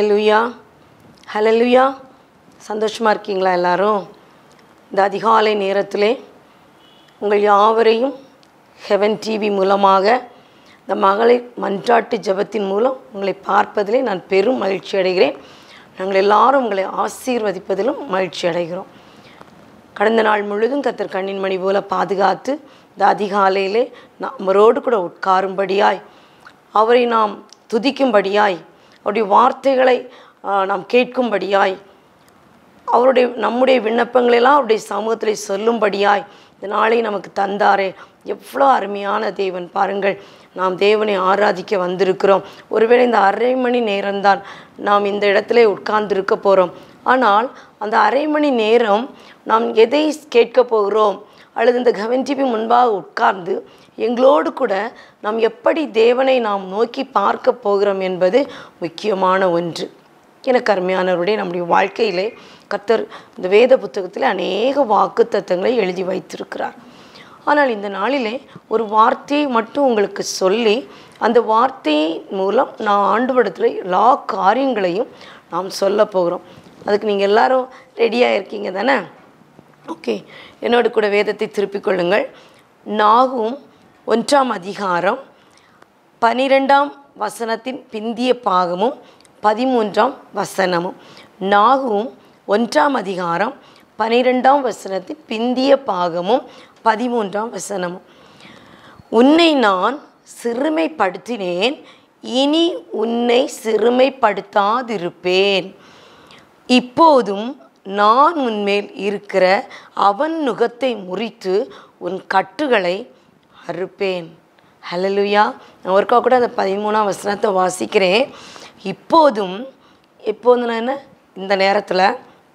ஹலலுயா ஹலலுயா சந்தோஷமாக இருக்கீங்களா எல்லாரும் இந்த அதிகாலை நேரத்திலே உங்கள் யாவரையும் ஹெவன் டிவி மூலமாக இந்த மகளிர் மன்றாட்டு ஜெபத்தின் மூலம் உங்களை பார்ப்பதிலே நான் பெரும் மகிழ்ச்சி அடைகிறேன் நாங்கள் எல்லாரும் உங்களை ஆசீர்வதிப்பதிலும் மகிழ்ச்சி அடைகிறோம் கடந்த நாள் முழுதும் கத்தர் கண்ணின் மணி போல பாதுகாத்து இந்த அதிகாலையிலே நம்மரோடு கூட உட்காரும்படியாய் அவரை நாம் துதிக்கும்படியாய் அவருடைய வார்த்தைகளை ஆ, நாம் கேட்கும்படியாய் அவருடைய நம்முடைய விண்ணப்பங்களெல்லாம் அவருடைய சமூகத்தில் சொல்லும்படியாய் இந்த நாளை நமக்கு தந்தாரே எவ்வளோ அருமையான தேவன் பாருங்கள் நாம் தேவனை ஆராதிக்க வந்திருக்கிறோம் ஒருவேளை இந்த அரை மணி நேரம்தான் நாம் இந்த இடத்துல உட்கார்ந்திருக்க போகிறோம் ஆனால் அந்த அரை மணி நேரம் நாம் எதை கேட்க போகிறோம் அல்லது இந்த கவன் டிவி முன்பாக உட்கார்ந்து எங்களோடு கூட நாம் எப்படி தேவனை நாம் நோக்கி பார்க்க போகிறோம் என்பது முக்கியமான ஒன்று எனக்கு அருமையானவருடைய நம்முடைய வாழ்க்கையிலே கர்த்தர் இந்த வேத புத்தகத்தில் அநேக வாக்குத்தத்தங்களை எழுதி வைத்திருக்கிறார் ஆனால் இந்த நாளிலே ஒரு வார்த்தையை மட்டும் உங்களுக்கு சொல்லி அந்த வார்த்தையின் மூலம் நான் ஆண்டுபடத்தில் எல்லா காரியங்களையும் நாம் சொல்ல போகிறோம் அதுக்கு நீங்கள் எல்லாரும் ரெடியாக இருக்கீங்க தானே ஓகே என்னோடு கூட வேதத்தை திருப்பிக் கொள்ளுங்கள் நாகும் ஒன்றாம் அதிகாரம் பனிரெண்டாம் வசனத்தின் பிந்திய பாகமும் பதிமூன்றாம் வசனமும் நாகும் ஒன்றாம் அதிகாரம் பனிரெண்டாம் வசனத்தின் பிந்திய பாகமும் பதிமூன்றாம் வசனமும் உன்னை நான் சிறுமைப்படுத்தினேன் இனி உன்னை சிறுமைப்படுத்தாதிருப்பேன் இப்போதும் நான் உன்மேல் இருக்கிற அவன் நுகத்தை முறித்து உன் கட்டுகளை அறுப்பேன் ஹலலுயா நான் ஒருக்கா கூட அந்த பதிமூணாம் வசனத்தை வாசிக்கிறேன் இப்போதும் இப்போது நான் என்ன இந்த நேரத்தில்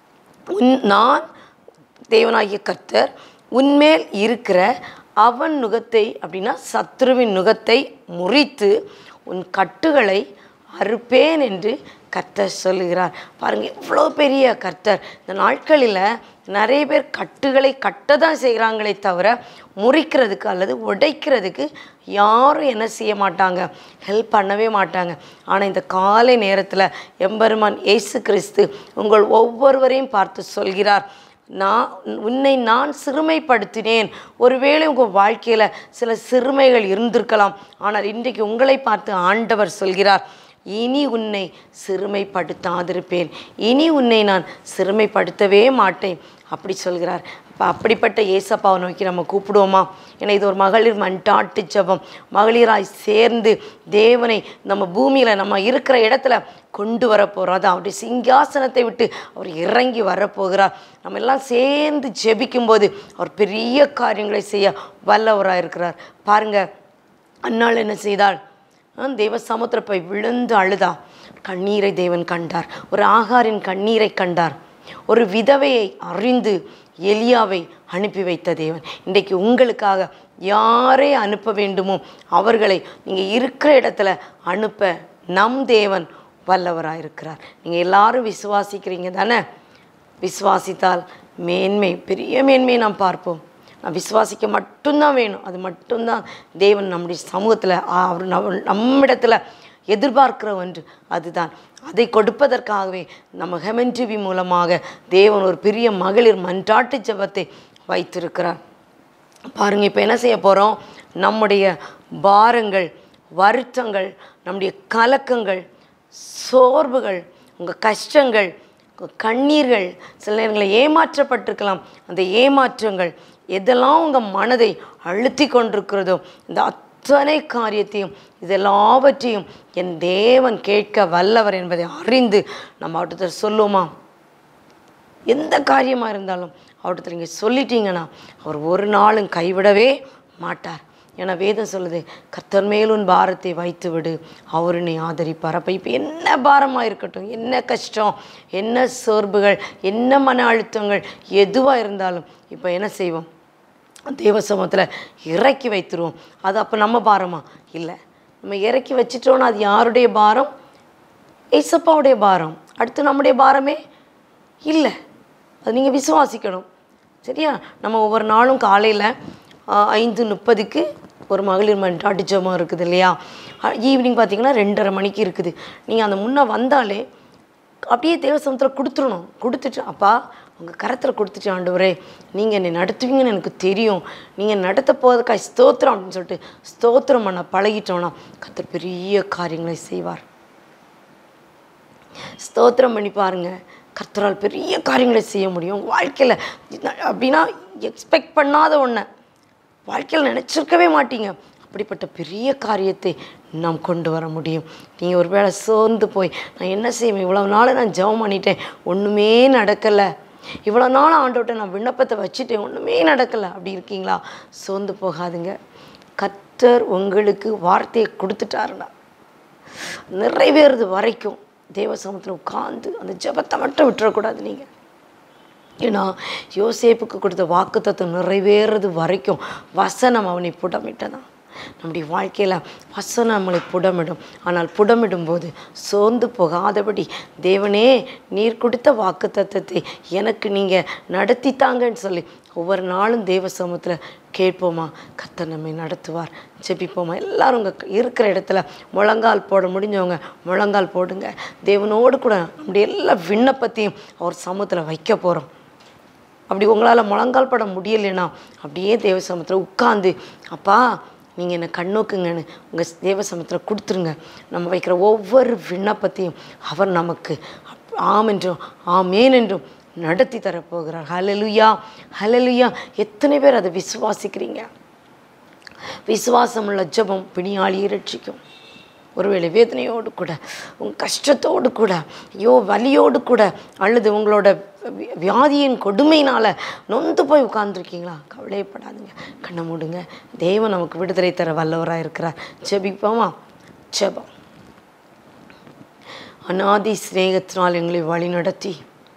உன் நான் தேவனாகிய கர்த்தர் உன்மேல் இருக்கிற அவன் நுகத்தை அப்படின்னா சத்ருவின் நுகத்தை முறித்து உன் கட்டுகளை அறுப்பேன் என்று கர்த்தர் சொல்லுகிறார் பாருங்கள் எவ்வளோ பெரிய கர்த்தர் இந்த நாட்களில் நிறைய பேர் கட்டுகளை கட்ட தான் செய்கிறாங்களே தவிர முறிக்கிறதுக்கு அல்லது உடைக்கிறதுக்கு யாரும் என்ன செய்ய மாட்டாங்க ஹெல்ப் பண்ணவே மாட்டாங்க ஆனால் இந்த காலை நேரத்தில் எம்பெருமான் இயேசு கிறிஸ்து உங்கள் ஒவ்வொருவரையும் பார்த்து சொல்கிறார் நான் உன்னை நான் சிறுமைப்படுத்தினேன் ஒருவேளை உங்கள் வாழ்க்கையில் சில சிறுமைகள் இருந்திருக்கலாம் ஆனால் இன்றைக்கு உங்களை பார்த்து ஆண்டவர் சொல்கிறார் இனி உன்னை சிறுமைப்படுத்தாதிருப்பேன் இனி உன்னை நான் சிறுமைப்படுத்தவே மாட்டேன் அப்படி சொல்கிறார் அப்போ அப்படிப்பட்ட ஏசப்பாவை நோக்கி நம்ம கூப்பிடுவோமா ஏன்னா இது ஒரு மகளிர் மண்டாட்டு ஜெபம் மகளிராய் சேர்ந்து தேவனை நம்ம பூமியில் நம்ம இருக்கிற இடத்துல கொண்டு வர போகிறோம் அது அவருடைய சிங்காசனத்தை விட்டு அவர் இறங்கி வரப்போகிறார் நம்ம எல்லாம் சேர்ந்து ஜெபிக்கும்போது அவர் பெரிய காரியங்களை செய்ய வல்லவராக இருக்கிறார் பாருங்கள் அன்னாள் என்ன செய்தாள் ஆ, தேவ சமுத்திர போய் விழுந்து அழுதா கண்ணீரை தேவன் கண்டார் ஒரு ஆகாரின் கண்ணீரை கண்டார் ஒரு விதவையை அறிந்து எலியாவை அனுப்பி வைத்த தேவன் இன்றைக்கு உங்களுக்காக யாரை அனுப்ப வேண்டுமோ அவர்களை நீங்கள் இருக்கிற இடத்துல அனுப்ப நம் தேவன் வல்லவராக இருக்கிறார் நீங்கள் எல்லாரும் விசுவாசிக்கிறீங்க தானே விசுவாசித்தால் மேன்மை பெரிய மேன்மையை நாம் பார்ப்போம் நான் விசுவாசிக்க மட்டும்தான் வேணும் அது மட்டும்தான் தேவன் நம்முடைய சமூகத்தில் அவர் நம்ம நம்மிடத்தில் எதிர்பார்க்கிற ஒன்று அதுதான் அதை கொடுப்பதற்காகவே நம்ம ஹெமன் டிவி மூலமாக தேவன் ஒரு பெரிய மகளிர் மன்றாட்டு ஜெபத்தை வைத்திருக்கிறார் பாருங்க இப்போ என்ன செய்ய போகிறோம் நம்முடைய பாரங்கள் வருத்தங்கள் நம்முடைய கலக்கங்கள் சோர்வுகள் உங்கள் கஷ்டங்கள் உங்க கண்ணீர்கள் சில நேரங்களில் ஏமாற்றப்பட்டிருக்கலாம் அந்த ஏமாற்றங்கள் எதெல்லாம் உங்கள் மனதை அழுத்தி கொண்டிருக்கிறதோ இந்த அத்தனை காரியத்தையும் இதெல்லாவற்றையும் என் தேவன் கேட்க வல்லவர் என்பதை அறிந்து நம்ம அவர்கிட்ட சொல்லுவோமா எந்த காரியமாக இருந்தாலும் அவர்கிட்ட நீங்கள் சொல்லிட்டீங்கன்னா அவர் ஒரு நாளும் கைவிடவே மாட்டார் ஏன்னா வேதம் சொல்லுது கர்த்தர் மேலும் பாரத்தை வைத்து விடு அவர் நீ ஆதரிப்பார் அப்போ இப்போ என்ன பாரமாக இருக்கட்டும் என்ன கஷ்டம் என்ன சோர்வுகள் என்ன மன அழுத்தங்கள் எதுவாக இருந்தாலும் இப்போ என்ன செய்வோம் தேவ சமூகத்தில் இறக்கி வைத்துருவோம் அது அப்போ நம்ம பாரமா இல்லை நம்ம இறக்கி வச்சிட்டோன்னா அது யாருடைய பாரம் ஏசப்பாவுடைய பாரம் அடுத்து நம்முடைய பாரமே இல்லை அது நீங்கள் விசுவாசிக்கணும் சரியா நம்ம ஒவ்வொரு நாளும் காலையில் ஐந்து முப்பதுக்கு ஒரு மகளிர் மன்றாட்டு ஜெபம் இருக்குது இல்லையா ஈவினிங் பார்த்தீங்கன்னா ரெண்டரை மணிக்கு இருக்குது நீங்கள் அந்த முன்னே வந்தாலே அப்படியே தேவசமத்தில் கொடுத்துடணும் கொடுத்துட்டு அப்பா உங்கள் கரத்தில் கொடுத்துட்டு ஆண்டவரே நீங்கள் என்னை நடத்துவீங்கன்னு எனக்கு தெரியும் நீங்கள் நடத்த போவதற்காக ஸ்தோத்திரம் அப்படின்னு சொல்லிட்டு ஸ்தோத்திரம் பண்ண பழகிட்டோன்னா கர்த்தர் பெரிய காரியங்களை செய்வார் ஸ்தோத்திரம் பண்ணி பாருங்க கர்த்தரால் பெரிய காரியங்களை செய்ய முடியும் உங்க வாழ்க்கையில் அப்படின்னா எக்ஸ்பெக்ட் பண்ணாத ஒன்றை வாழ்க்கையில் நினச்சிருக்கவே மாட்டீங்க அப்படிப்பட்ட பெரிய காரியத்தை நாம் கொண்டு வர முடியும் நீங்கள் ஒருவேளை சோர்ந்து போய் நான் என்ன செய்வேன் இவ்வளோ நாள் நான் ஜெபம் பண்ணிட்டேன் ஒன்றுமே நடக்கலை இவ்வளோ நாள் ஆண்டோட்ட நான் விண்ணப்பத்தை வச்சுட்டேன் ஒன்றுமே நடக்கலை அப்படி இருக்கீங்களா சோர்ந்து போகாதுங்க கர்த்தர் உங்களுக்கு வார்த்தையை கொடுத்துட்டாருன்னா நிறைவேறது வரைக்கும் தேவ சமூகத்தில் உட்கார்ந்து அந்த ஜெபத்தை மட்டும் விட்டுறக்கூடாது நீங்கள் ஏன்னா யோசேப்புக்கு கொடுத்த வாக்குத்தத்தம் நிறைவேறது வரைக்கும் வசனம் அவனை புடமிட்டதான் நம்முடைய வாழ்க்கையில் வசனம் நம்மளை புடமிடும் ஆனால் புடமிடும்போது சோர்ந்து போகாதபடி தேவனே நீர் கொடுத்த வாக்குத்தத்தத்தை எனக்கு நீங்கள் நடத்தித்தாங்கன்னு சொல்லி ஒவ்வொரு நாளும் தேவ சமூகத்தில் கேட்போமா கர்த்தர் நம்மை நடத்துவார் ஜெபிப்போமா எல்லாரும் உங்க இருக்கிற இடத்துல முழங்கால் போட முடிஞ்சவங்க முழங்கால் போடுங்க தேவனோடு கூட நம்முடைய எல்லா விண்ணப்பத்தையும் அவர் சமூகத்தில் வைக்க போகிறோம் அப்படி உங்களால் முழங்கால் பட முடியலைன்னா அப்படியே தேவ சமூகத்தில் உட்காந்து அப்பா நீங்கள் என்னை கண்ணோக்குங்கன்னு உங்கள் தேவ சமூகத்தில் கொடுத்துருங்க நம்ம வைக்கிற ஒவ்வொரு விண்ணப்பத்தையும் அவர் நமக்கு ஆம் என்றும் ஆமேன் என்றும் நடத்தி தரப்போகிறார் ஹலலுயா ஹலலுயா எத்தனை பேர் அதை விசுவாசிக்கிறீங்க விசுவாசமுள்ள ஜெபம் பிணியாளியை ரட்சிக்கும் ஒருவேளை வேதனையோடு கூட உங்கள் கஷ்டத்தோடு கூட ஐயோ வலியோடு கூட அல்லது உங்களோட வி- வியாதியின் கொடுமையினால் நொந்து போய் உட்கார்ந்துருக்கீங்களா கவலையப்படாதீங்க கண்ணை மூடுங்க தேவன் நமக்கு விடுதலை தர வல்லவராக இருக்கிறார் ஜெபிப்போமா ஜெபம் அநாதி சிநேகத்தினால் எங்களை வழிநடத்தி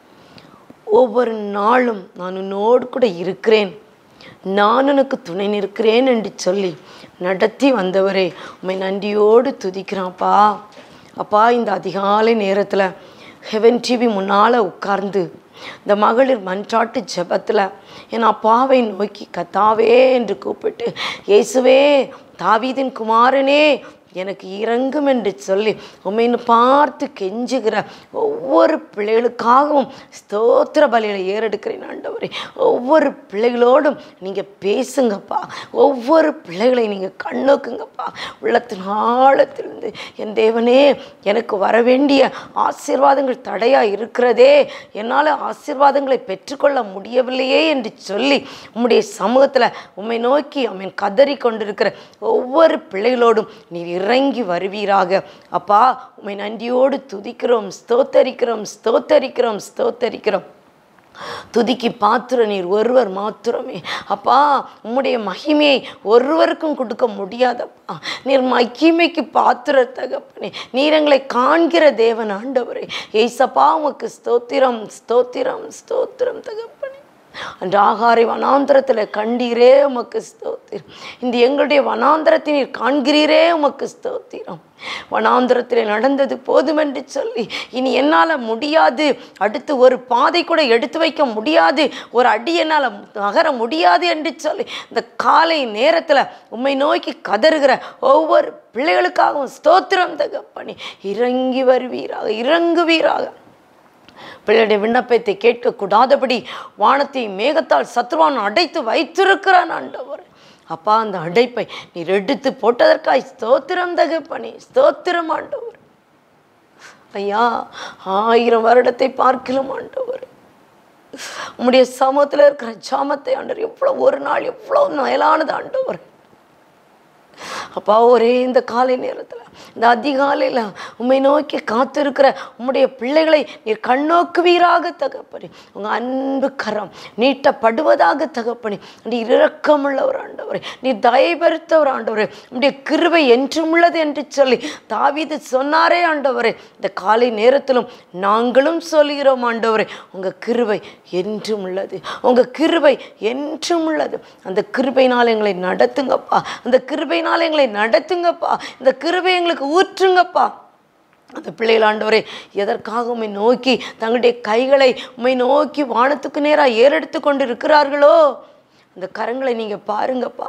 ஒவ்வொரு நாளும் நான் உன்னோடு கூட இருக்கிறேன் நான் உனக்கு துணை நிற்கிறேன் என்று சொல்லி நடத்தி வந்தவரே உம்மை நன்றியோடு துதிக்கிறான்ப்பா அப்பா இந்த அதிகாலை நேரத்தில் ஹெவன் டிவி முன்னால் உட்கார்ந்து இந்த மகளிர் மன்றாட்டு ஜெபத்தில் என் அப்பாவை நோக்கி கத்தாவே என்று கூப்பிட்டு இயேசுவே தாவீதின் குமாரனே எனக்கு இறங்கும் என்று சொல்லி உண்மைன்னு பார்த்து கெஞ்சுகிற ஒவ்வொரு பிள்ளைகளுக்காகவும் ஸ்தோத்திர பலியில் ஏறெடுக்கிறேன் ஆண்டவரே ஒவ்வொரு பிள்ளைகளோடும் நீங்கள் பேசுங்கப்பா ஒவ்வொரு பிள்ளைகளை நீங்கள் கண்ணோக்குங்கப்பா உள்ளத்தின் ஆழத்திலிருந்து என் தேவனே எனக்கு வர வேண்டிய ஆசீர்வாதங்கள் தடையாக இருக்கிறதே என்னால் ஆசீர்வாதங்களை பெற்றுக்கொள்ள முடியவில்லையே என்று சொல்லி உம்முடைய சமூகத்தில் உம்மை நோக்கி அவன் கதறி கொண்டிருக்கிற ஒவ்வொரு பிள்ளைகளோடும் நீர் இறங்கி வருவீராக அப்பா உம்மை நன்றியோடு துதிக்கிறோம் ஸ்தோத்தரிக்கிறோம் ஸ்தோத்தரிக்கிறோம் ஸ்தோத்தரிக்கிறோம் துதிக்கு பாத்திர நீர் ஒருவர் மாத்திரமே அப்பா உம்முடைய மகிமையை ஒருவருக்கும் கொடுக்க முடியாதப்பா நீர் மகிமைக்கு பாத்திர தகப்பனே நீர் எங்களை காண்கிற தேவன் ஆண்டவரே ஏசப்பா உமக்கு ஸ்தோத்திரம் ஸ்தோத்திரம் ஸ்தோத்திரம் தகப்பனே அன்று ஆகாரை வனாந்திரத்தில் கண்டீரே உமக்கு ஸ்தோத்திரம் இந்த எங்களுடைய வனாந்திரத்தை நீர் காண்கிறீரே உமக்கு ஸ்தோத்திரம் வனாந்திரத்தில் நடந்தது போதுமென்று சொல்லி இனி என்னால் முடியாது அடுத்து ஒரு பாதை கூட எடுத்து வைக்க முடியாது ஒரு அடி என்னால் நகர முடியாது என்று சொல்லி இந்த காலை நேரத்தில் உம்மை நோக்கி கதறுகிற ஒவ்வொரு பிள்ளைகளுக்காகவும் ஸ்தோத்திரம் தகப்பனே இறங்கி வருவீராக இறங்குவீராக பிள்ளையுடைய விண்ணப்பத்தை கேட்கக்கூடாதபடி வானத்தை மேகத்தால் சத்ருவான் அடைத்து வைத்திருக்கிறான் ஆண்டவர் அப்பா அந்த அடைப்பை நீர் எடுத்து போட்டதற்காய் ஸ்தோத்திரம் தகப்பனே ஸ்தோத்திரம் ஆண்டவர் ஐயா ஆயிரம் வருடத்தை பார்க்கலாம் ஆண்டவர் உம்முடைய சமூகத்தில் இருக்கிற ஜாமத்தை ஆண்டவர் எவ்வளோ ஒரு நாள் எவ்வளோ மேலானது ஆண்டவர் அப்பா ஒரே இந்த காலை நேரத்தில் இந்த அதிகாலையில் உம்மை நோக்கி காத்திருக்கிற உம்முடைய பிள்ளைகளை நீர் கண்ணோக்குவீராக தகப்பனே உங்கள் அன்பு கரம் நீட்டப்படுவதாக தகப்பனே நீர் இரக்கமுள்ளவர் ஆண்டவரே நீர் தயபெருத்தவர் ஆண்டவரே உம்முடைய கிருபை என்றும் உள்ளது என்று சொல்லி தாவீது சொன்னாரே ஆண்டவரே இந்த காலை நேரத்திலும் நாங்களும் சொல்கிறோம் ஆண்டவரே உங்கள் கிருபை என்றும் உள்ளது உங்கள் கிருபை என்றும் உள்ளது அந்த கிருபையினால் எங்களை நடத்துங்கப்பா அந்த கிருபையினால் எங்களை நடத்துங்கப்பா இந்த கிருபை எங்களுக்கு ஊற்றுங்கப்பா அந்த பிள்ளைகள் ஆண்டவரே எதற்காக உம்மை நோக்கி தங்களுடைய கைகளை உம்மை நோக்கி வானத்துக்கு நேராக ஏறெடுத்து கொண்டு இருக்கிறார்களோ அந்த கரங்களை நீங்கள் பாருங்கப்பா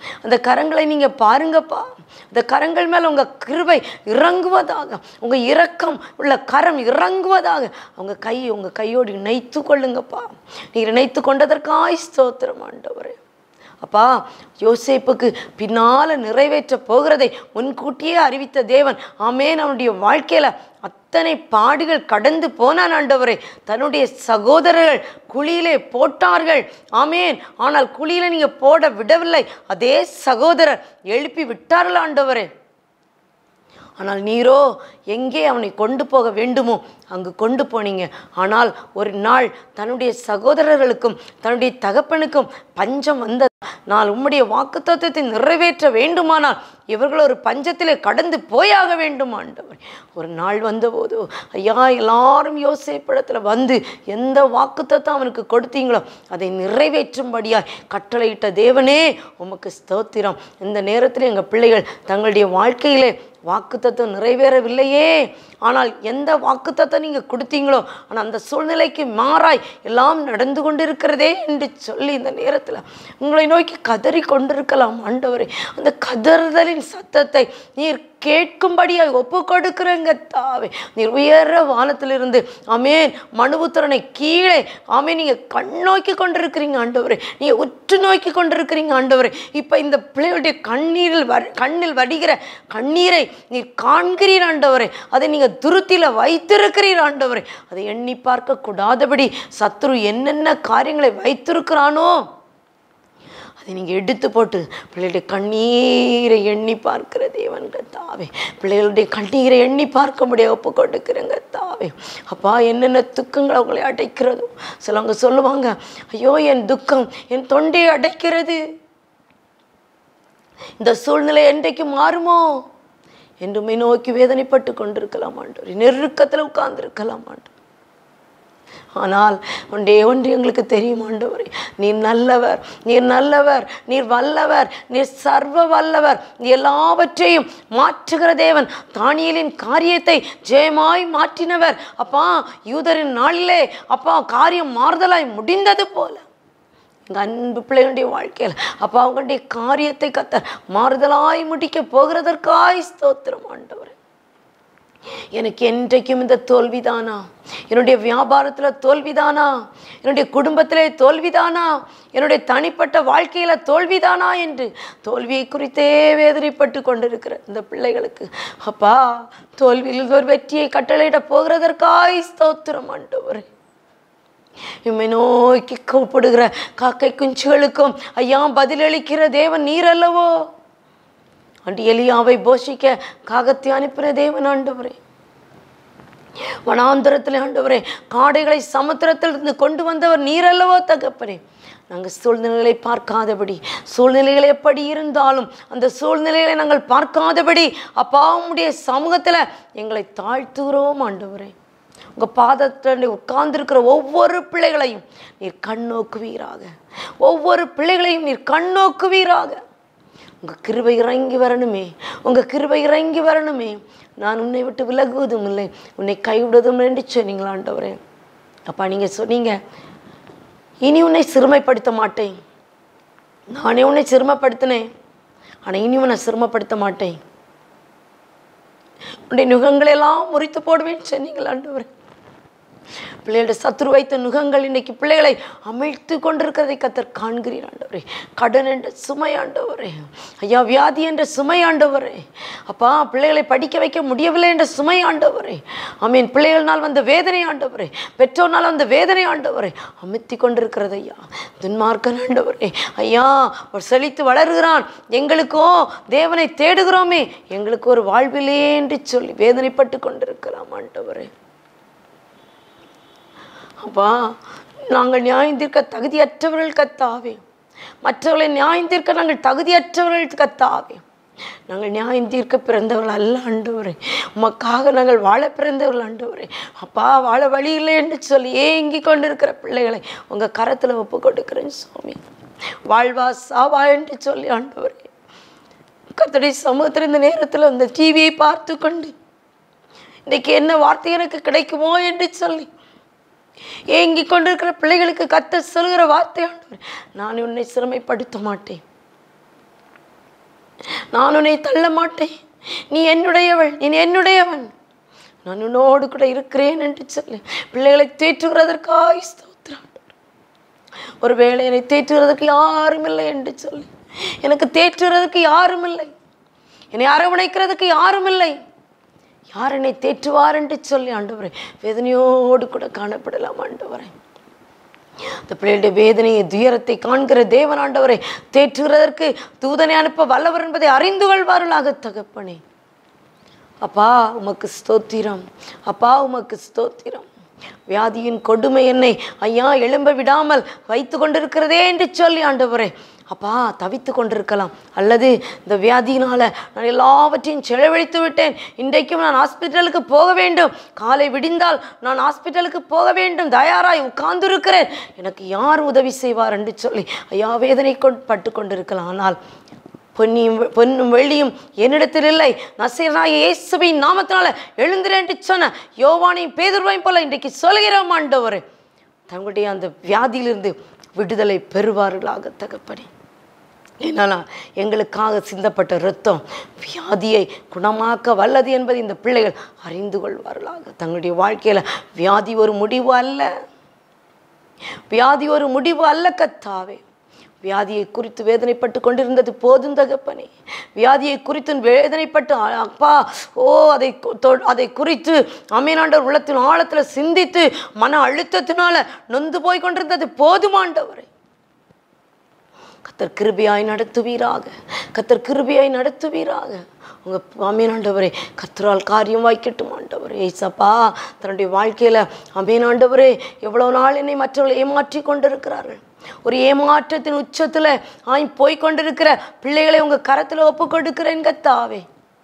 அந்த கரங்களை நீங்க பாருங்கப்பா அந்த கரங்கள் மேல உங்க கிருபை இறங்குவதாக உங்க இரக்கம் உள்ள கரம் இறங்குவதாக உங்க கை உங்க கையோடு இணைத்து கொள்ளுங்கப்பா நீர் இணைத்து கொண்டதற்காய் ஸ்தோத்திரம் ஆண்டவரே அப்பா யோசேப்புக்கு பின்னால நிறைவேற்ற போகிறதை முன்கூட்டியே அறிவித்த தேவன் ஆமேன் அவனுடைய வாழ்க்கையில அத்தனை பாடுகள் கடந்து போனான் ஆண்டவரே தன்னுடைய சகோதரர்கள் குழியிலே போட்டார்கள் ஆமேன் ஆனால் குழியில நீங்க போட விடவில்லை அதே சகோதரர் எழுப்பி விட்டார்கள் ஆண்டவரே ஆனால் நீரோ எங்கே அவனை கொண்டு போக வேண்டுமோ அங்கு கொண்டு போனீங்க ஆனால் ஒரு நாள் தன்னுடைய சகோதரர்களுக்கும் தன்னுடைய தகப்பனுக்கும் பஞ்சம் வந்த நான் உம்முடைய வாக்குத்தத்தத்தை நிறைவேற்ற வேண்டுமானால் இவர்கள் ஒரு பஞ்சத்திலே கடந்து போயாக வேண்டும் ஆண்டவர் ஒரு நாள் வந்தபோது ஐயா எல்லாரும் யோசிப்பிடத்துல வந்து எந்த வாக்குத்தத்தம் அவனுக்கு கொடுத்தீங்களோ அதை நிறைவேற்றும்படியாய் கட்டளையிட்ட தேவனே உமக்கு ஸ்தோத்திரம் இந்த நேரத்தில் எங்கள் பிள்ளைகள் தங்களுடைய வாழ்க்கையிலே வாக்குத்தத்தம் நிறைவேறவில்லையே ஆனால் எந்த வாக்குத்தத்தம் நீங்கள் கொடுத்தீங்களோ ஆனால் அந்த சூழ்நிலைக்கு மாறாய் எல்லாம் நடந்து கொண்டிருக்கிறதே என்று சொல்லி இந்த நேரத்தில் உங்களை நோக்கி கதறி கொண்டிருக்கலாம் ஆண்டவரே அந்த கதறுதலின் சத்தத்தை நீர் கேட்கும்படியாய் ஒப்பு கொடுக்குறங்க தாவே நீர் உயர வானத்திலிருந்து ஆமேன் மனுபுத்திரனை கீழே ஆமேன் நீங்கள் கண் நோக்கி கொண்டிருக்கிறீங்க ஆண்டவரே நீங்கள் உற்று நோக்கி கொண்டிருக்கிறீங்க ஆண்டவரே இப்போ இந்த பிள்ளைகளுடைய கண்ணீரில் வ கண்ணில் வடிகிற கண்ணீரை நீர் காண்கிறீர் ஆண்டவரே அதை நீங்கள் துருத்தில வைத்திருக்கிறீர் ஆண்டவரே அதை எண்ணி பார்க்க கூடாதபடி சத்ரு என்னென்ன காரியங்களை வைத்திருக்கிறானோ அதை நீங்கள் எடுத்து போட்டு பிள்ளைகளுடைய கண்ணீரை எண்ணி பார்க்கிற தேவன்க தாவே பிள்ளைகளுடைய கண்ணீரை எண்ணி பார்க்க முடிய ஒப்பு கொடுக்குறேங்க தாவே அப்பா என்னென்ன துக்கங்கள் அவங்களை அடைக்கிறதோ சிலவங்க சொல்லுவாங்க ஐயோ என் துக்கம் என் தொண்டையை அடைக்கிறது இந்த சூழ்நிலை என்றைக்கு மாறுமோ என்றுமே நோக்கி வேதனைப்பட்டு கொண்டிருக்கலாம் ஆண்டவர் நெருக்கத்தில் உட்கார்ந்திருக்கலாம் ஆண்டவர் ஆனால் ஒன்றே ஒன்று எங்களுக்கு தெரியும் ஆண்டவரே நீர் நல்லவர் நீர் நல்லவர் நீர் வல்லவர் நீர் சர்வ வல்லவர் நீ எல்லாவற்றையும் மாற்றுகிற தேவன் தானியலின் காரியத்தை ஜெயமாய் மாற்றினவர் அப்பா யூதரின் நாளிலே அப்பா காரியம் மாறுதலாய் முடிந்தது போல இந்த அன்பு பிள்ளைகளுடைய வாழ்க்கையில் அப்பா அவங்களுடைய காரியத்தை கத்த மாறுதலாய் முடிக்க போகிறதற்காய் ஸ்தோத்திரம் ஆண்டவர் எனக்கு என்றைக்கும் இந்த தோல்விதானா என்னுடைய வியாபாரத்தில் தோல்விதானா என்னுடைய குடும்பத்திலே தோல்விதானா என்னுடைய தனிப்பட்ட வாழ்க்கையில் தோல்விதானா என்று தோல்வியை குறித்தே வேதனைப்பட்டு கொண்டிருக்கிற இந்த பிள்ளைகளுக்கு அப்பா தோல்வியில் ஒரு வெற்றியை கட்டளையிட போகிறதற்காய் ஸ்தோத்திரம் ஆண்டவரே இம்மை நோக்கி கூப்பிடுகிற காக்கை குஞ்சுகளுக்கும் ஐயா பதிலளிக்கிற தேவன் நீர் அல்லவோ அண்டு எலியாவை போஷிக்க காகத்தை அனுப்பின தேவன் ஆண்டவரே வனாந்தரத்தில் ஆண்டவரே காடைகளை சமுத்திரத்தில் இருந்து கொண்டு வந்தவர் நீர் அல்லவோ தகப்பனே நாங்கள் சூழ்நிலைகளை பார்க்காதபடி சூழ்நிலைகள் எப்படி இருந்தாலும் அந்த சூழ்நிலைகளை நாங்கள் பார்க்காதபடி அப்பாவுடைய சமூகத்தில் எங்களை தாழ்த்துகிறோம் ஆண்டவரே உங்கள் பாதத்தில் உட்கார்ந்திருக்கிற ஒவ்வொரு பிள்ளைகளையும் நீர் கண்ணோக்குவீராக ஒவ்வொரு பிள்ளைகளையும் நீர் கண்ணோக்குவீராக உங்கள் கிருபை இறங்கி வரணுமே உங்கள் கிருபை இறங்கி வரணுமே நான் உன்னை விட்டு விலகுவதும் இல்லை உன்னை கைவிடுவதும் இல்லை என்று சொன்னீங்களா ஆண்டவரே அப்பா நீங்கள் சொன்னீங்க இனி உன்னை சிறுமைப்படுத்த மாட்டேன் நானே உன்னை சிறுமைப்படுத்தினேன் ஆனால் இனி உன்னை சிறுமைப்படுத்த மாட்டேன் உன்னுடைய நுகங்களெல்லாம் முறித்து போடுவேன் சொன்னீங்களா ஆண்டவரே பிள்ளைகளுடைய சத்துரு வைத்த நுகங்கள் இன்னைக்கு பிள்ளைகளை அமிழ்த்து கொண்டிருக்கிறதை கத்தர் காண்கிறீர் ஆண்டவரே கடன் என்ற சுமை ஆண்டவரே ஐயா வியாதி என்ற சுமை ஆண்டவரே அப்பா பிள்ளைகளை படிக்க வைக்க முடியவில்லை என்ற சுமை ஆண்டவரே ஆமீன் பிள்ளைகள்னால் வந்த வேதனை ஆண்டவரே பெற்றோர்னால் வந்த வேதனை ஆண்டவரே அமித்தி கொண்டிருக்கிறது ஐயா துன்மார்க்கன் ஆண்டவரே ஐயா ஒரு செழித்து வளருகிறான் எங்களுக்கோ தேவனை தேடுகிறோமே எங்களுக்கு ஒரு வாழ்விலே என்று சொல்லி வேதனைப்பட்டு கொண்டிருக்கலாம் ஆண்டவரே அப்பா நாங்கள் நியாயம் தீர்க்க தகுதியற்றவர்கள் கத்தாவே மற்றவர்களை நியாயம் தீர்க்க நாங்கள் தகுதியற்றவர்கள் கத்தாவே நாங்கள் நியாயம் தீர்க்க பிறந்தவர்கள் அல்ல ஆண்டவரே உமக்காக நாங்கள் வாழ பிறந்தவர்கள் ஆண்டவரே அப்பா வாழ வழி இல்லை என்று சொல்லி ஏங்கி கொண்டிருக்கிற பிள்ளைகளை உங்கள் கரத்தில் ஒப்பு கொடுக்கிறேன் சுவாமி வாழ்வா சாவா என்று சொல்லி ஆண்டவரே கர்த்தருடைய சமூகத்தில் இந்த நேரத்தில் அந்த டிவியை பார்த்து கொண்டு இன்னைக்கு என்ன வார்த்தை எனக்கு கிடைக்குமோ என்று சொல்லி ஏங்கி கொண்டிருக்கிற பிள்ளைகளுக்கு கத்த சொல்கிற வார்த்தை ஆண்டவர் நான் உன்னை சிறுமைப்படுத்த மாட்டேன் நான் உன்னை தள்ள மாட்டேன் நீ என்னுடையவள் நீ என்னுடையவன் நான் உன்னோடு கூட இருக்கிறேன் என்று சொல்லி பிள்ளைகளை தேற்றுகிறதற்காய் ஸ்தோத்திரம் ஒருவேளை என்னை தேற்றுகிறதுக்கு யாரும் இல்லை என்று சொல்லி எனக்கு தேற்றுகிறதுக்கு யாரும் இல்லை என்னை அரவணைக்கிறதுக்கு யாரும் இல்லை யார் என்னை தேற்றுவார் என்று சொல்லி ஆண்டவரே வேதனையோடு கூட காணப்படலாம் ஆண்டவரே அந்த பிள்ளைகளுடைய வேதனையை துயரத்தை காண்கிற தேவன் ஆண்டவரை தேற்றுகிறதற்கு தூதனை அனுப்ப வல்லவர் என்பதை அறிந்து கொள்வார்களாக தகப்பனே அப்பா உமக்கு ஸ்தோத்திரம் அப்பா உமக்கு ஸ்தோத்திரம் வியாதியின் கொடுமை என்னை ஐயா எழும்ப விடாமல் வைத்து கொண்டிருக்கிறதே என்று சொல்லி ஆண்டவரே அப்பா தவித்து கொண்டிருக்கலாம் அல்லது இந்த வியாதியினால நான் எல்லாவற்றையும் செலவழித்து விட்டேன் இன்றைக்கும் நான் ஹாஸ்பிட்டலுக்கு போக வேண்டும் காலை விடிந்தால் நான் ஹாஸ்பிட்டலுக்கு போக வேண்டும் தயாராய் உட்கார்ந்திருக்கிறேன் எனக்கு யார் உதவி செய்வார் என்று சொல்லி ஐயா வேதனை கொண்டு பட்டு கொண்டிருக்கலாம் ஆனால் பொன்னியும் பொன்னும் வெள்ளியும் என்னிடத்தில் இல்லை நசீரனாய இயேசுவின் நாமத்தினால எழுந்திரேன் என்று சொன்ன யோவானையும் பேதுருவையும் போல இன்றைக்கு சொல்கிறோம் ஆண்டவரே தங்களுடைய அந்த வியாதியிலிருந்து விடுதலை பெறுவார்களாக தகப்பனே ஏன்னா எங்களுக்காக சிந்தப்பட்ட இரத்தம் வியாதியை குணமாக்க வல்லது என்பதை இந்த பிள்ளைகள் அறிந்து கொள்வார்களாக தங்களுடைய வாழ்க்கையில் வியாதி ஒரு முடிவு அல்ல வியாதி ஒரு முடிவு அல்ல கத்தாவே வியாதியை குறித்து வேதனைப்பட்டு கொண்டிருந்தது போதும் தகப்பனே வியாதியை குறித்து வேதனைப்பட்டு அ- அப்பா ஓ அதை கு- தொ- அதை குறித்து அமீனாண்டவர் உள்ளத்தின் ஆழத்தில் சிந்தித்து மன அழுத்தத்தினால நொந்து போய் கொண்டிருந்தது போதுமாண்டவரை கத்தர் கிருபியாய் நடத்துவீராக கத்தர் கிருபியாய் நடத்துவீராக உங்க அமீனாண்டவரே கத்தரால் காரியம் வாய்க்கட்டும் ஆண்டவரே ஏசப்பா தன்னுடைய வாழ்க்கையில அமீனாண்டவரே எவ்வளவு நாள் என்னை மற்றவர்கள் ஏமாற்றி கொண்டிருக்கிறார்கள் ஒரு ஏமாற்றத்தின் உச்சத்துல ஆய் போய் கொண்டிருக்கிற பிள்ளைகளை உங்க கரத்துல ஒப்பு கொடுக்கிறேன் கத்தாவே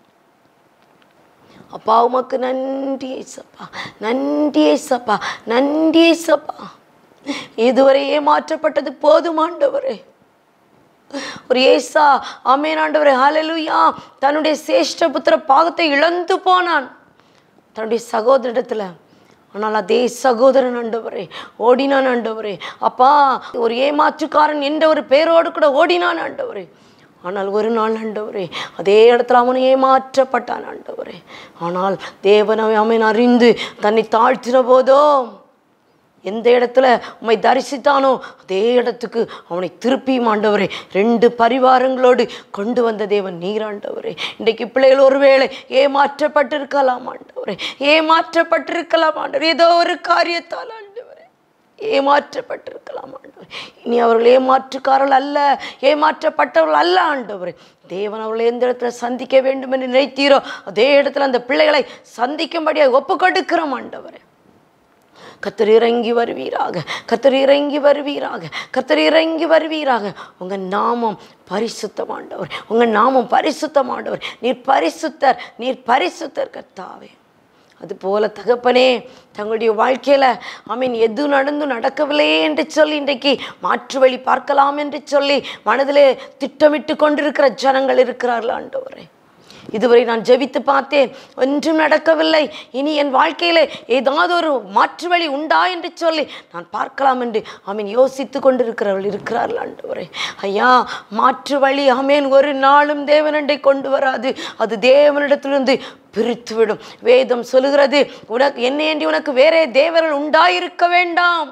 அப்பா உமக்கு நன்றி ஏசப்பா நன்றி ஏசப்பா நன்றி ஏசப்பா இதுவரை ஏமாற்றப்பட்டது போதுமாண்டவரே ஒரு ஏசா ஆமேன் ஆண்டவரே ஹalleluya தன்னுடைய சேஷ்ட புத்திர பாகத்தை இழந்து போனான் தன்னுடைய சகோதரிடத்துல ஆனால் அதே சகோதரன் ஆண்டவரே ஓடினான் ஆண்டவரே அப்பா ஒரு ஏமாற்றுக்காரன் என்ற ஒரு பேரோடு கூட ஓடினான் ஆண்டவரே ஆனால் ஒரு நாள் ஆண்டவரே அதே இடத்துல அவன் ஏமாற்றப்பட்டான் ஆண்டவரே ஆனால் தேவன் அவன் அறிந்து தன்னை தாழ்த்தின போதோ எந்த இடத்துல உம்மை தரிசித்தானோ அதே இடத்துக்கு அவனை திருப்பியும் ஆண்டவரே ரெண்டு பரிவாரங்களோடு கொண்டு வந்த தேவன் நீராண்டவரே இன்றைக்கு பிள்ளைகள் ஒருவேளை ஏமாற்றப்பட்டிருக்கலாம் ஆண்டவரே ஏமாற்றப்பட்டிருக்கலாம் ஆண்டவர் ஏதோ ஒரு காரியத்தால் ஆண்டவரே ஏமாற்றப்பட்டிருக்கலாம் ஆண்டவர் இனி அவர்கள் ஏமாற்றுக்காரர்கள் அல்ல ஏமாற்றப்பட்டவர்கள் அல்ல ஆண்டவரே தேவன் அவர்களை எந்த இடத்துல சந்திக்க வேண்டும் என்று நினைத்தீரோ அதே இடத்துல அந்த பிள்ளைகளை சந்திக்கும்படியாக ஒப்பு கொடுக்கிறோம் ஆண்டவரே கத்தர் இறங்கி வருவீராக கத்தர் இறங்கி வருவீராக கத்தர் இறங்கி வருவீராக உங்க நாமம் பரிசுத்தமாண்டவர் உங்க நாமம் பரிசுத்தமாண்டவர் நீர் பரிசுத்தர் நீர் பரிசுத்தர் கர்த்தாவே அதுபோல தகப்பனே தங்களுடைய வாழ்க்கையில ஆமீன் எது நடந்தும் நடக்கவில்லையே என்று சொல்லி இன்றைக்கு மாற்று வழி பார்க்கலாம் என்று சொல்லி மனதிலே திட்டமிட்டு கொண்டிருக்கிற ஜனங்கள் இருக்கிறார்கள் ஆண்டவரே இதுவரை நான் ஜெபித்து பார்த்தேன் ஒன்றும் நடக்கவில்லை இனி என் வாழ்க்கையிலே ஏதாவது ஒரு மாற்று வழி உண்டா என்று சொல்லி நான் பார்க்கலாம் என்று ஆமீன் யோசித்து கொண்டிருக்கிறவர்கள் இருக்கிறார்கள் ஆண்டவரே ஐயா மாற்று வழி ஆமேன் ஒரு நாளும் தேவனண்டை கொண்டு வராது அது தேவனிடத்திலிருந்து பிரித்துவிடும் வேதம் சொல்லுகிறது உனக்கு என்ன என்று உனக்கு வேறே தேவர்கள் உண்டாயிருக்க வேண்டாம்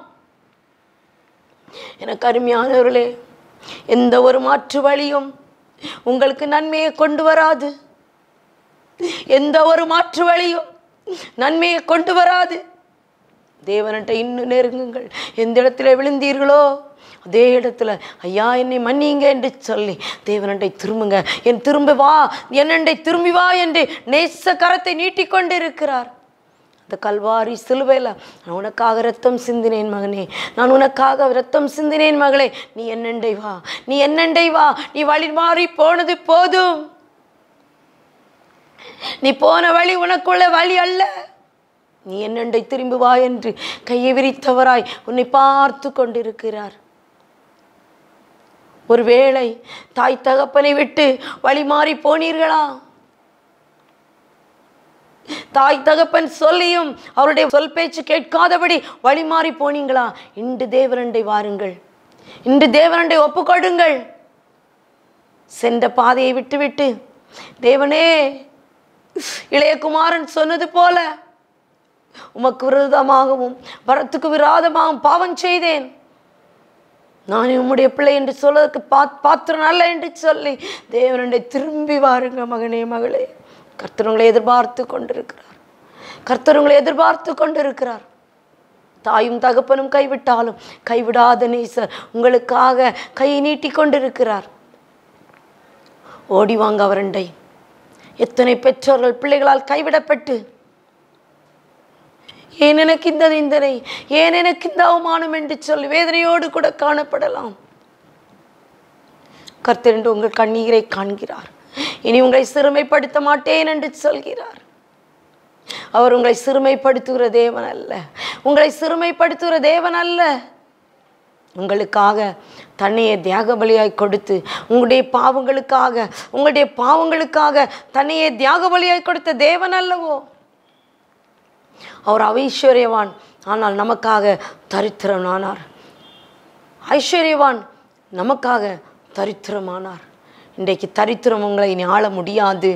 எனக்கு அருமையானவர்களே எந்த ஒரு மாற்று வழியும் உங்களுக்கு நன்மையை கொண்டு வராது எந்த ஒரு மாற்று வழியும் நன்மையை கொண்டு வராது தேவன்கிட்ட இன்னும் நெருங்குங்கள் எந்த இடத்துல விழுந்தீர்களோ அதே இடத்துல ஐயா என்னை மன்னிங்க என்று சொல்லி தேவனண்டை திரும்புங்க என் திரும்ப வா என்னண்டை திரும்பி வா என்று நேச கரத்தை நீட்டிக்கொண்டு இருக்கிறார் அந்த கல்வாரி சிலுவையில் நான் உனக்காக ரத்தம் சிந்தினேன் மகனே நான் உனக்காக ரத்தம் சிந்தினேன் மகளே நீ என்னண்டை வா நீ என்னண்டை வா நீ வழி மாறி போனது போதும் நீ போன வழி உனக்குள்ள வழி அல்ல நீ என்னண்டை திரும்பி வா என்று கையை விரித்தவராய் உன்னை பார்த்து கொண்டிருக்கிறார் ஒருவேளை தாய் தகப்பனை விட்டு வழி மாறி போனீர்களா தாய் தகப்பன் சொல்லியும் அவருடைய சொல் பேச்சு கேட்காதபடி வழி மாறி போனீங்களா இன்று தேவரண்டை வாருங்கள் இன்று தேவரண்டை ஒப்புக்கொடுங்கள் சென்ற பாதையை விட்டுவிட்டு தேவனே இளையகுமாரன் சொன்னது போல உமக்கு விரோதமாகவும் வரத்துக்கு விரோதமாகவும் பாவம் செய்தேன் நான் உம்முடைய பிள்ளை என்று சொல்வதற்கு பாத் பாத்திரம் அல்ல என்று சொல்லி தேவனுடைய திரும்பி வாருங்க மகனே மகளே கர்த்தர் உங்களை எதிர்பார்த்து கொண்டிருக்கிறார் கர்த்தர் உங்களை எதிர்பார்த்து கொண்டிருக்கிறார் தாயும் தகப்பனும் கைவிட்டாலும் கைவிடாத நேசர் உங்களுக்காக கை நீட்டி கொண்டிருக்கிறார் ஓடி வாங்க அவரண்டை எத்தனை பெற்றோர்கள் பிள்ளைகளால் கைவிடப்பட்டு ஏன் எனக்கு இந்த நிந்தனை ஏன் எனக்கு இந்த அவமானம் என்று சொல்லி வேதனையோடு கூட காணப்படலாம் கர்த்தர் உங்கள் கண்ணீரை காண்கிறார் இனி உங்களை சிறுமைப்படுத்த மாட்டேன் என்று சொல்கிறார் அவர் உங்களை சிறுமைப்படுத்துகிற தேவன் அல்ல உங்களை சிறுமைப்படுத்துகிற தேவன் அல்ல உங்களுக்காக தன்னையே தியாக பலியாய் கொடுத்து உங்களுடைய பாவங்களுக்காக உங்களுடைய பாவங்களுக்காக தன்னையே தியாக பலியாய் கொடுத்த தேவன் அல்லவோ அவர் ஐஸ்வர்யவான் ஆனால் நமக்காக தரித்திரமானார் ஐஸ்வர்யவான் நமக்காக தரித்திரமானார் இன்றைக்கு தரித்திரம் உங்களை இனி ஆள முடியாது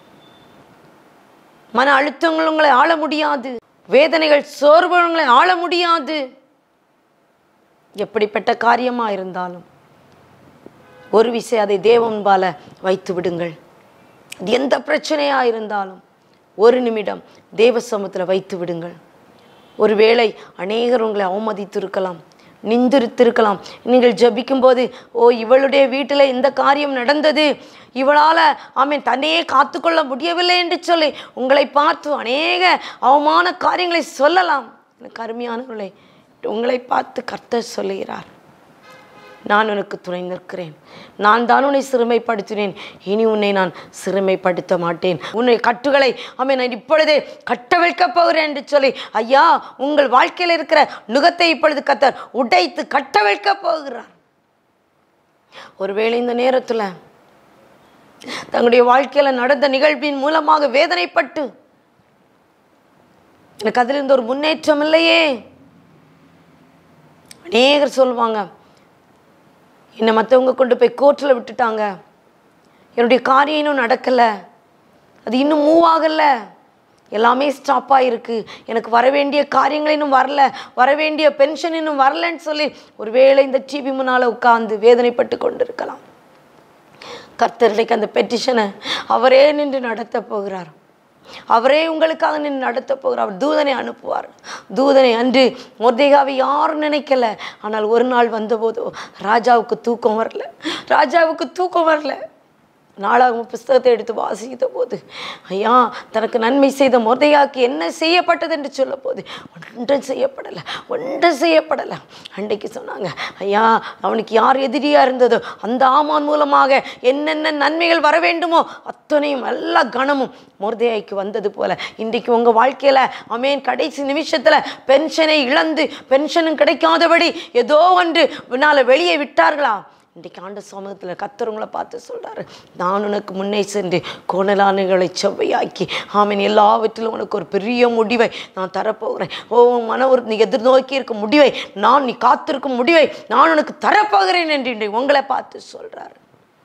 மன அழுத்தங்கள் உங்களை ஆள முடியாது வேதனைகள் சோர்வு உங்களை ஆள முடியாது எப்படிப்பட்ட காரியமா இருந்தாலும் ஒரு விஷயம் அதை தேவன்பால வைத்து விடுங்கள் அது எந்த பிரச்சனையா இருந்தாலும் ஒரு நிமிடம் தேவ சமூகத்தில் வைத்து விடுங்கள் ஒருவேளை அநேகர் உங்களை அவமதித்திருக்கலாம் நிந்திருத்திருக்கலாம் நீங்கள் ஜபிக்கும்போது ஓ இவளுடைய வீட்டில் இந்த காரியம் நடந்தது இவளால் ஆமீன் தன்னையே காத்துக்கொள்ள முடியவில்லை என்று சொல்லி உங்களை பார்த்து அநேக அவமான காரியங்களை சொல்லலாம் எனக்கு அருமையானவர்களை உங்களை பார்த்து கர்த்தர் சொல்லுகிறார் நான் உனக்கு துணை நிற்கிறேன் நான் தான் உன்னை சிறுமைப்படுத்தினேன் இனி உன்னை நான் சிறுமைப்படுத்த மாட்டேன் உன்னை கட்டுகளை அம்மே நான் இப்பொழுதே கட்ட வைக்கப் போகிறேன் என்று சொல்லி ஐயா உங்கள் வாழ்க்கையில் இருக்கிற நுகத்தை இப்பொழுது கத்தர் உடைத்து கட்ட வைக்கப் போகிறார் ஒருவேளை இந்த நேரத்தில் தங்களுடைய வாழ்க்கையில் நடந்த நிகழ்வின் மூலமாக வேதனைப்பட்டு எனக்கு அதிலிருந்து ஒரு முன்னேற்றம் இல்லையே அநேகர் சொல்லுவாங்க என்னை மற்றவங்க கொண்டு போய் கோர்ட்டில் விட்டுட்டாங்க என்னுடைய காரியம் இன்னும் நடக்கலை அது இன்னும் மூவ் ஆகலை எல்லாமே ஸ்டாப்பாக இருக்குது எனக்கு வர வேண்டிய காரியங்கள் இன்னும் வரல வர வேண்டிய பென்ஷன் இன்னும் வரலன்னு சொல்லி ஒருவேளை இந்த டிவி முன்னால் உட்கார்ந்து வேதனைப்பட்டு கொண்டு இருக்கலாம் கர்த்தர்களுக்கு அந்த பெட்டிஷனை அவரே நின்று நடத்த போகிறார் அவரே உங்களுக்காக நின்று நடத்த போகிறார் அவர் தூதனை அனுப்புவார் தூதனை அன்று மொர்தேகாவை யாரும் நினைக்கல ஆனால் ஒரு நாள் வந்தபோதோ ராஜாவுக்கு தூக்கம் வரல ராஜாவுக்கு தூக்கம் வரல நாளாகவும் புஸ்தகத்தை எடுத்து வாசித்த போது ஐயா தனக்கு நன்மை செய்த மொர்தையாக்கு என்ன செய்யப்பட்டது என்று சொல்ல போது ஒன்றும் செய்யப்படலை ஒன்றும் செய்யப்படலை அன்றைக்கு சொன்னாங்க ஐயா அவனுக்கு யார் எதிரியாக இருந்ததோ அந்த ஆமான் மூலமாக என்னென்ன நன்மைகள் வர வேண்டுமோ அத்தனையும் எல்லா கணமும் மொர்தையாய்க்கு வந்தது போல இன்றைக்கு உங்கள் வாழ்க்கையில் அமேன் கடைசி நிமிஷத்தில் பென்ஷனை இழந்து பென்ஷனும் கிடைக்காதபடி ஏதோ ஒன்று முன்னால் வெளியே விட்டார்களா இன்றைக்கு ஆண்டு சமூகத்தில் கத்தரவங்களை பார்த்து சொல்கிறாரு நான் உனக்கு முன்னே சென்று கோணலானுகளை செவ்வையாக்கி ஆமீன் எல்லாவற்றிலும் உனக்கு ஒரு பெரிய முடிவை நான் தரப்போகிறேன் ஓ உன் மன ஒரு நீ எதிர்நோக்கி இருக்கும் முடிவை நான் நீ காத்திருக்கும் முடிவை நான் உனக்கு தரப்போகிறேன் என்று இன்றைக்கு உங்களை பார்த்து சொல்கிறாரு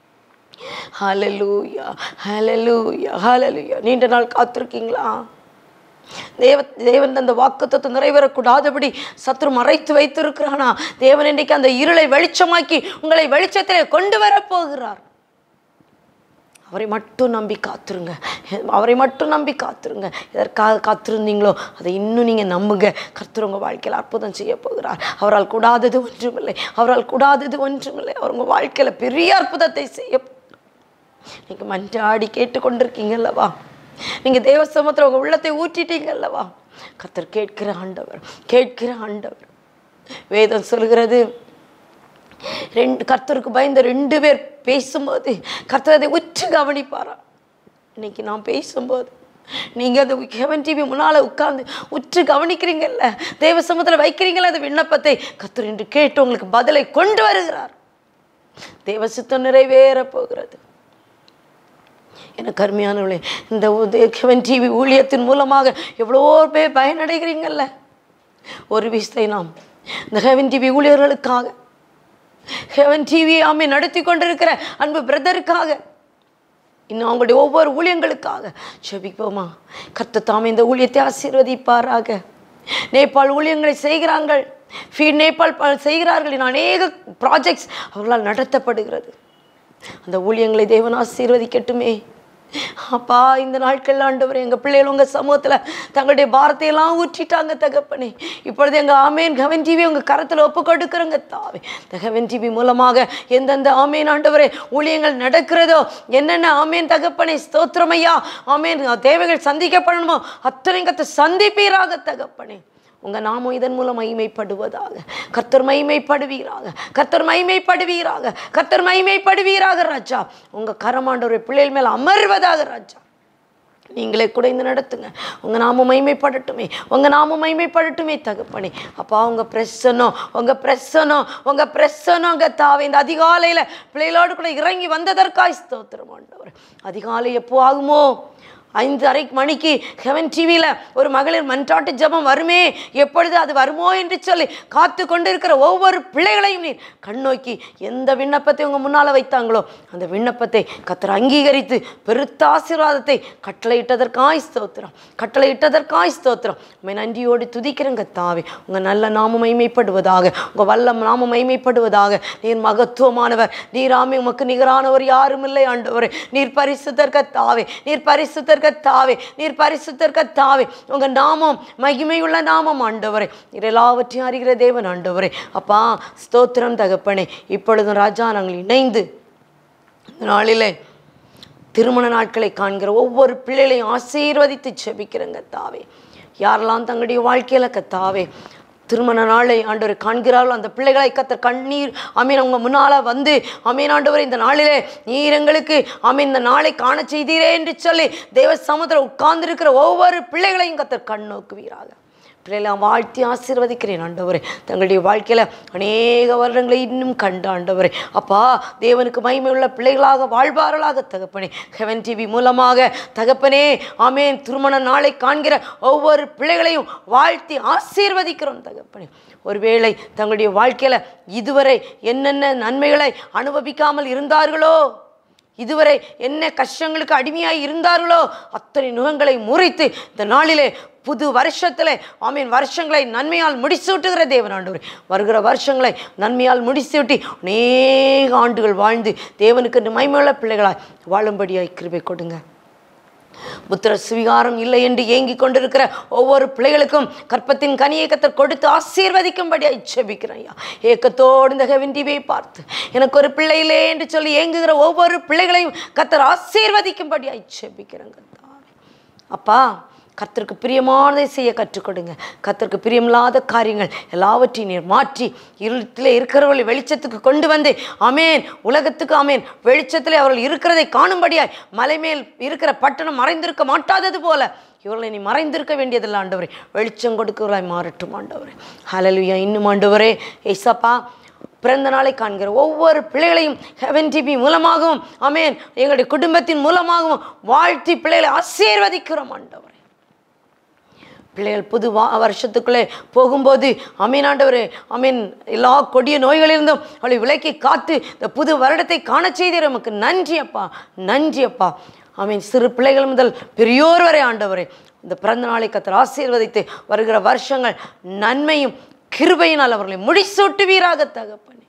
ஹalleluya ஹalleluya ஹalleluya நீண்ட நாள் காத்திருக்கீங்களா தேவ தேவன் அந்த வாக்குத்தத்தை நிறைவேறக்கூடாதபடி சத்ரு மறைத்து வைத்திருக்கிறானா தேவன் இன்றைக்கு அந்த இருளை வெளிச்சமாக்கி உங்களை வெளிச்சத்திலே கொண்டு வரப்போகிறார் அவரை மட்டும் நம்பி காத்துருங்க அவரை மட்டும் நம்பி காத்துருங்க எதற்காக காத்திருந்தீங்களோ அதை இன்னும் நீங்கள் நம்புங்க கர்த்தர் உங்கள் வாழ்க்கையில் அற்புதம் செய்ய போகிறார் அவரால் கூடாதது ஒன்றுமில்லை அவரால் கூடாதது ஒன்றுமில்லை அவர் உங்கள் வாழ்க்கையில் பெரிய அற்புதத்தை செய்ய நீங்கள் மன்றாடி கேட்டுக்கொண்டிருக்கீங்கல்லவா நீங்கள் தேவ சமத்தில் உங்கள் உள்ளத்தை ஊற்றிட்டீங்கல்லவா கர்த்தர் கேட்கிற ஆண்டவர் கேட்கிற ஆண்டவர் வேதம் சொல்கிறது ரெண்டு கர்த்தருக்கு பயந்த ரெண்டு பேர் பேசும்போது கர்த்தர் அதை உற்று கவனிப்பாரா இன்னைக்கு நான் பேசும்போது நீங்கள் அந்த ஹெவன் டிவி முன்னால் உட்கார்ந்து உற்று கவனிக்கிறீங்கல்ல தேவ சமூகத்தில் வைக்கிறீங்களா அந்த விண்ணப்பத்தை கர்த்தர் என்று கேட்டு உங்களுக்கு பதிலை கொண்டு வருகிறார் தேவ சித்தம் நிறைவேற போகிறது எனக்கு அருமையானவளே இந்த ஹெவன் டிவி ஊழியத்தின் மூலமாக எவ்வளோ பேர் பயனடைகிறீங்கல்ல ஒரு விஷயத்தை நாம் இந்த ஹெவன் டிவி ஊழியர்களுக்காக ஹெவன் டிவி ஆமே நடத்தி கொண்டிருக்கிற அன்பு பிரதருக்காக இன்னும் அவங்களுடைய ஒவ்வொரு ஊழியங்களுக்காக ஜெபிப்போமா கர்த்தர் தாமே இந்த ஊழியத்தை ஆசீர்வதிப்பாராக நேபாள் ஊழியங்களை செய்கிறார்கள் ஃபீட் நேபாள் ப- செய்கிறார்கள் இன்னும் அநேக ப்ராஜெக்ட்ஸ் அவர்களால் நடத்தப்படுகிறது அந்த ஊழியங்களை தேவன் ஆசீர்வதிக்கட்டுமே அப்பா இந்த நாட்கள் ஆண்டவர் எங்கள் பிள்ளைகள் உங்கள் சமூகத்தில் தங்களுடைய பாரத்தையெல்லாம் ஊற்றிட்டாங்க தகப்பனே இப்பொழுது எங்கள் ஆமேன் கவன் டிவி உங்கள் கரத்தில் ஒப்பு கொடுக்குறோங்க தாவே இந்த கவன் டிவி மூலமாக எந்தெந்த ஆமேன் ஆண்டவரே ஊழியங்கள் நடக்கிறதோ என்னென்ன ஆமேன் தகப்பனே ஸ்தோத்திரமையா ஆமேன் தேவைகள் சந்திக்கப்படணுமோ அத்தனை கத்தை சந்திப்பீராக தகப்பனே உங்கள் நாமம் இதன் மூலம் மகிமைப்படுவதாக கர்த்தர் மகிமைப்படுவீராக கர்த்தர் மகிமைப்படுவீராக கர்த்தர் மகிமைப்படுவீராக ராஜா உங்கள் கரமாண்டவரை பிள்ளைகள் மேல் அமர்வதாக ராஜா நீங்களே கூட இந்த நடத்துங்க உங்கள் நாம மைமைப்படட்டுமே உங்கள் நாம மைமைப்படட்டுமே தகப்பனே அப்பா உங்கள் பிரசனம் உங்கள் பிரசனம் உங்கள் பிரசனம் அங்கே தாவே இந்த அதிகாலையில் பிள்ளைகளோடு கூட இறங்கி வந்ததற்காய் ஸ்தோத்திரம் ஆண்டவர் அதிகாலை எப்போ ஆகுமோ ஐந்து அரை மணிக்கு ஹெவன் டிவியில் ஒரு மகளிர் மன்றாட்டு ஜெபம் வருமே எப்பொழுது அது வருமோ என்று சொல்லி காத்து கொண்டிருக்கிற ஒவ்வொரு பிள்ளைகளையும் நீர் கண்ணோக்கி எந்த விண்ணப்பத்தை உங்கள் முன்னால் வைத்தாங்களோ அந்த விண்ணப்பத்தை கத்தர் அங்கீகரித்து பெருத்த ஆசீர்வாதத்தை கட்டளையிட்டதற்காய் ஸ்தோத்திரம் கட்டளையிட்டதற்காய் ஸ்தோத்திரம் உண்மை நன்றியோடு துதிக்கிறங்க தாவே உங்கள் நல்ல நாம மைமைப்படுவதாக உங்கள் வல்லம் நாம மைமைப்படுவதாக நீர் மகத்துவமானவர் நீராமே உமக்கு நிகரானவர் யாரும் இல்லை ஆண்டவரே நீர் பரிசுத்தர் கத்தாவே நீர் பரிசுத்தர் கத்தாவே நீர் பரிசுத்தர் கத்தாவே உங்கள் நாமம் மகிமையுள்ள நாமம் ஆண்டவரே நீர் எல்லாவற்றையும் அறிகிற தேவன் ஆண்டவரே அப்பா ஸ்தோத்திரம் தகப்பனே இப்பொழுதும் ராஜா நாங்கள் இணைந்து இந்த நாளிலே திருமண நாட்களை காண்கிற ஒவ்வொரு பிள்ளைகளையும் ஆசீர்வதித்து செபிக்கிறங்க தாவே யாரெல்லாம் தங்களுடைய வாழ்க்கையில் கத்தாவே திருமண நாளை ஆண்டவர் காண்கிறார்களோ அந்த பிள்ளைகளை கத்தர் கண்ணீர் அமீன் அவங்க முன்னால் வந்து அமீன் ஆண்டவர் இந்த நாளிலே நீர் எங்களுக்கு அமீன் இந்த நாளை காண செய்தீரே என்று சொல்லி தேவ சமுத்திரம் உட்கார்ந்திருக்கிற ஒவ்வொரு பிள்ளைகளையும் கத்தர் கண் நோக்குவீராக பிள்ளைகளை வாழ்த்தி ஆசீர்வதிக்கிறேன் ஆண்டவரே தங்களுடைய வாழ்க்கையில் அநேக வருடங்களை இன்னும் கண்ட ஆண்டவரே அப்பா தேவனுக்கு மகிமை உள்ள பிள்ளைகளாக வாழ்வார்களாக தகப்பனே ஹெவன் டிவி மூலமாக தகப்பனே ஆமேன் திருமண நாளை காண்கிற ஒவ்வொரு பிள்ளைகளையும் வாழ்த்தி ஆசீர்வதிக்கிறோம் தகப்பனே ஒருவேளை தங்களுடைய வாழ்க்கையில் இதுவரை என்னென்ன நன்மைகளை அனுபவிக்காமல் இருந்தார்களோ இதுவரை என்ன கஷ்டங்களுக்கு அடிமையாய் இருந்தார்களோ அத்தனை நுகங்களை முறித்து இந்த நாளிலே புது வருஷத்திலே ஆமீன் வருஷங்களை நன்மையால் முடிசூட்டுகிற தேவன் ஆண்டவர் வருகிற வருஷங்களை நன்மையால் முடிசூட்டி அநேக ஆண்டுகள் வாழ்ந்து தேவனுக்கு என்று மகிமையுள்ள பிள்ளைகளாய் வாழும்படியாய் கிருபை கொடுங்க புத்திர சுவிகாரம் இல்லை என்று ஏங்கிக் கொண்டிருக்கிற ஒவ்வொரு பிள்ளைகளுக்கும் கற்பத்தின் கனியை கத்தர் கொடுத்து ஆசீர்வதிக்கும்படி ஜெபிக்கிறேன் ஐயா ஏக்கத்தோடு இந்த ஹெவன் டிவியை பார்த்து எனக்கு ஒரு பிள்ளை இல்லை என்று சொல்லி ஏங்குகிற ஒவ்வொரு பிள்ளைகளையும் கத்தர் ஆசீர்வதிக்கும்படி ஜெபிக்கிறேன் கர்த்தாவே. அப்பா கர்த்தருக்கு பிரியமானதை செய்ய கற்றுக் கொடுங்க கர்த்தருக்கு பிரியமில்லாத காரியங்கள் எல்லாவற்றையும் நீர் மாற்றி இருட்டில் இருக்கிறவர்களை வெளிச்சத்துக்கு கொண்டு வந்து அமேன் உலகத்துக்கு அமேன் வெளிச்சத்தில் அவர்கள் இருக்கிறதை காணும்படியாய் மலை மேல் இருக்கிற பட்டணம் மறைந்திருக்க மாட்டாதது போல இவர்களை நீ மறைந்திருக்க வேண்டியதில்லை ஆண்டவரே வெளிச்சம் கொடுக்கிறவர்களாய் மாறட்டும் ஆண்டவரே ஹalleluya இன்னும் ஆண்டவரே ஏசப்பா பிறந்த நாளை காண்கிற ஒவ்வொரு பிள்ளைகளையும் ஹெவன் டிவி மூலமாகவும் அமேன் எங்களுடைய குடும்பத்தின் மூலமாகவும் வாழ்த்தி பிள்ளைகளை ஆசீர்வதிக்கிறோம் ஆண்டவரே பிள்ளைகள் புது வா வருஷத்துக்குள்ளே போகும்போது அமீன் ஆண்டவரே அமீன் எல்லா கொடிய நோய்களிலிருந்தும் அவளை விலக்கி காத்து இந்த புது வருடத்தை காணச் செய்தீர் நமக்கு நன்றி அப்பா நன்றி அப்பா அமீன் சிறு பிள்ளைகள் முதல் பெரியோர் வரை ஆண்டவரே இந்த பிறந்த நாளை கத்தர் ஆசீர்வதித்து வருகிற வருஷங்கள் நன்மையும் கிருபையினால் அவர்களை முடிசூட்டுவீராக தகப்பனே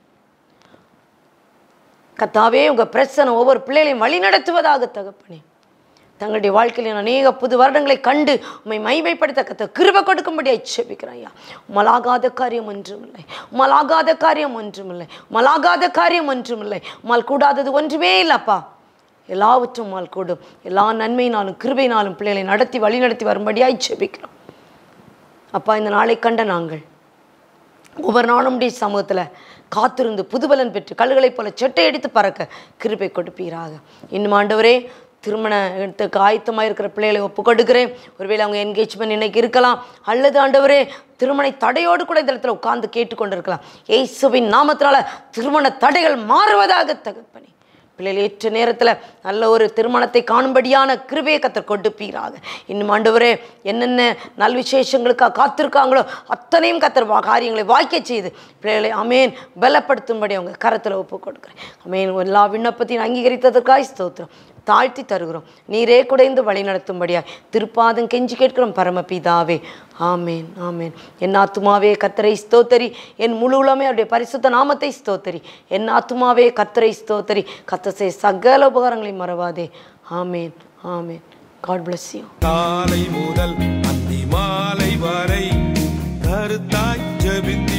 கத்தாவே உங்கள் பிரச்சனை ஒவ்வொரு பிள்ளைகளையும் வழிநடத்துவதாக தகப்பனே தங்களுடைய வாழ்க்கையில் அநேக புது வருடங்களை கண்டு உம்மை மைமைப்படுத்த கத்த கிருப கொடுக்கும்படி ஜெபிக்கிறேன் ஐயா உமலாகாத காரியம் ஒன்றுமில்லை உமலாகாத காரியம் ஒன்றுமில்லை உமலாகாத காரியம் ஒன்றுமில்லை உமால் கூடாதது ஒன்றுமே இல்லைப்பா எல்லாவற்றும் உமால் கூடும் எல்லா நன்மையினாலும் கிருபையினாலும் பிள்ளைகளை நடத்தி வழி நடத்தி வரும்படியாய் ஜெபிக்கிறோம் அப்பா இந்த நாளை கண்ட நாங்கள் ஒவ்வொரு நாளும் உடைய சமூகத்தில் காத்திருந்து புதுபலன் பெற்று கல்லுகளைப் போல செட்டை அடித்து பறக்க கிருபை கொடுப்பீராக இன்னும் ஆண்டவரே திருமணத்துக்கு ஆயத்தமாக இருக்கிற பிள்ளைகளை ஒப்பு கொடுக்கிறேன் ஒருவேளை அவங்க என்கேஜ்மெண்ட் இன்னைக்கு இருக்கலாம் அல்லது ஆண்டவரே திருமண தடையோடு கூட இந்த இடத்துல உட்கார்ந்து கேட்டுக்கொண்டிருக்கலாம் ஏசுவின் நாமத்தினால திருமண தடைகள் மாறுவதாக தகப்பனே பிள்ளைகள் ஏற்ற நேரத்தில் நல்ல ஒரு திருமணத்தை காணும்படியான கிருபையை கத்தர் கொடுப்பீராக இன்னும் ஆண்டவரே என்னென்ன நல் விசேஷங்களுக்காக காத்திருக்காங்களோ அத்தனையும் கத்தர் வா- காரியங்களை வாய்க்க செய்து பிள்ளைகளை அமேன் பலப்படுத்தும்படி அவங்க கரத்தில் ஒப்பு கொடுக்குறேன் அமேன் எல்லா விண்ணப்பத்தையும் அங்கீகரித்ததற்காய் ஸ்தோத்திரம் தாழ்த்தி தருகிறோம் நீரே குடைந்து வழி நடத்தும்படியாய் திருப்பாதம் கெஞ்சி கேட்கிறோம் பரமபிதாவே ஆமேன் ஆமேன் என் ஆத்துமாவே கத்தரை ஸ்தோத்தரி என் முழு உளமே அவருடைய பரிசுத்த நாமத்தை ஸ்தோத்தரி என் ஆத்துமாவே கத்தரை ஸ்தோத்தரி கத்தசை சகல உபகாரங்களையும் மறவாதே amen amen God bless you காலை முதல் அந்தி மாலை வரை கருத்தாய் ஜெபித்து